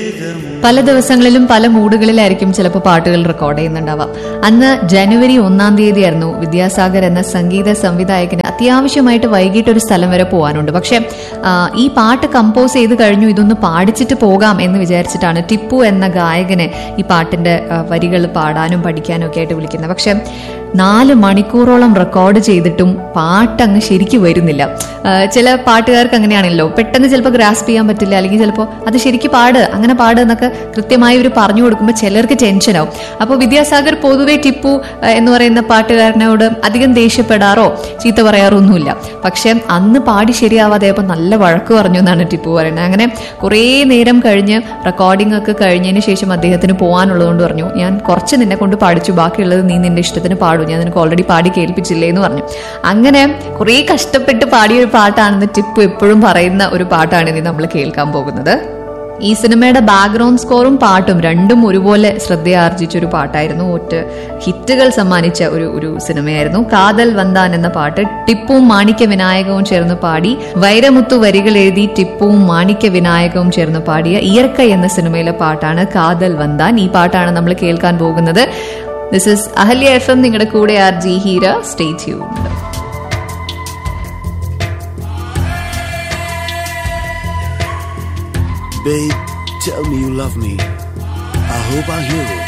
പല ദിവസങ്ങളിലും പല മൂഡുകളിലായിരിക്കും ചിലപ്പോൾ പാട്ടുകൾ റെക്കോർഡ് ചെയ്യുന്നുണ്ടാവാം അന്ന് ജനുവരി ഒന്നാം തീയതി ആയിരുന്നു വിദ്യാസാഗർ എന്ന സംഗീത സംവിധായകന് അത്യാവശ്യമായിട്ട് വൈകിട്ട് ഒരു സ്ഥലം വരെ പോകാനുണ്ട് പക്ഷെ ആ, ഈ പാട്ട് കമ്പോസ് ചെയ്ത് കഴിഞ്ഞു ഇതൊന്ന് പാടിച്ചിട്ട് പോകാം എന്ന് വിചാരിച്ചിട്ടാണ് ടിപ്പു എന്ന ഗായകനെ ഈ പാട്ടിന്റെ ആ, വരികൾ പാടാനും പഠിക്കാനും ഒക്കെ ആയിട്ട് വിളിക്കുന്നത് പക്ഷെ നാല് മണിക്കൂറോളം റെക്കോർഡ് ചെയ്തിട്ടും പാട്ട് അങ്ങ് ശരിക്ക് വരുന്നില്ല ആ, ചില പാട്ടുകാർക്ക് അങ്ങനെയാണല്ലോ പെട്ടെന്ന് ചിലപ്പോൾ ഗ്രാസ്പ് ചെയ്യാൻ പറ്റില്ല അല്ലെങ്കിൽ ചിലപ്പോൾ അത് ശരിക്ക് പാട് അങ്ങനെ പാട് എന്നൊക്കെ കൃത്യമായി ഇവർ പറഞ്ഞു കൊടുക്കുമ്പോൾ ചിലർക്ക് ടെൻഷനാവും അപ്പോൾ വിദ്യാസാഗർ പൊതുവെ ടിപ്പു ആ, എന്ന് പറയുന്ന പാട്ടുകാരനോട് അധികം ദേഷ്യപ്പെടാറോ ചീത്ത പറയാറോ ഒന്നുമില്ല പക്ഷെ അന്ന് പാടി ശരിയാവാതെയപ്പോൾ നല്ല വഴക്ക് പറഞ്ഞു എന്നാണ് ടിപ്പു പറയുന്നത് അങ്ങനെ കുറേ നേരം കഴിഞ്ഞ് റെക്കോർഡിംഗ് ഒക്കെ കഴിഞ്ഞതിന് ശേഷം അദ്ദേഹത്തിന് പോകാനുള്ളതുകൊണ്ട് പറഞ്ഞു ഞാൻ കുറച്ച് നിന്നെ കൊണ്ട് പാടിച്ചു ബാക്കിയുള്ളത് നീ നിന്റെ ഇഷ്ടത്തിന് പാടും ഞാൻ നിനക്ക് ഓൾറെഡി പാടി കേൾപ്പിച്ചില്ലേ എന്ന് പറഞ്ഞു അങ്ങനെ കുറേ കഷ്ടപ്പെട്ട് പാടിയ ഒരു പാട്ടാണെന്ന് ടിപ്പു എപ്പോഴും പറയുന്ന ഒരു പാട്ടാണ് ഇനി നമ്മൾ കേൾക്കാൻ പോകുന്നത് ഈ സിനിമയുടെ ബാക്ക്ഗ്രൗണ്ട് സ്കോറും പാട്ടും രണ്ടും ഒരുപോലെ ശ്രദ്ധയാർജിച്ച ഒരു പാട്ടായിരുന്നു ഒറ്റ ഹിറ്റുകൾ സമ്മാനിച്ച ഒരു ഒരു സിനിമയായിരുന്നു കാതൽ വന്താൻ എന്ന പാട്ട് ടിപ്പുവും മാണിക്യ വിനായകവും ചേർന്ന് പാടി വൈരമുത്തു വരികൾ എഴുതി ടിപ്പുവും മാണിക്യ വിനായകവും ചേർന്ന് പാടിയ ഇയർക്ക എന്ന സിനിമയിലെ പാട്ടാണ് കാതൽ വന്താൻ ഈ പാട്ടാണ് നമ്മൾ കേൾക്കാൻ പോകുന്നത് this is Ahalya F M നിങ്ങളുടെ കൂടെ R J Heera stay tuned Babe, tell me you love me. I hope I hear it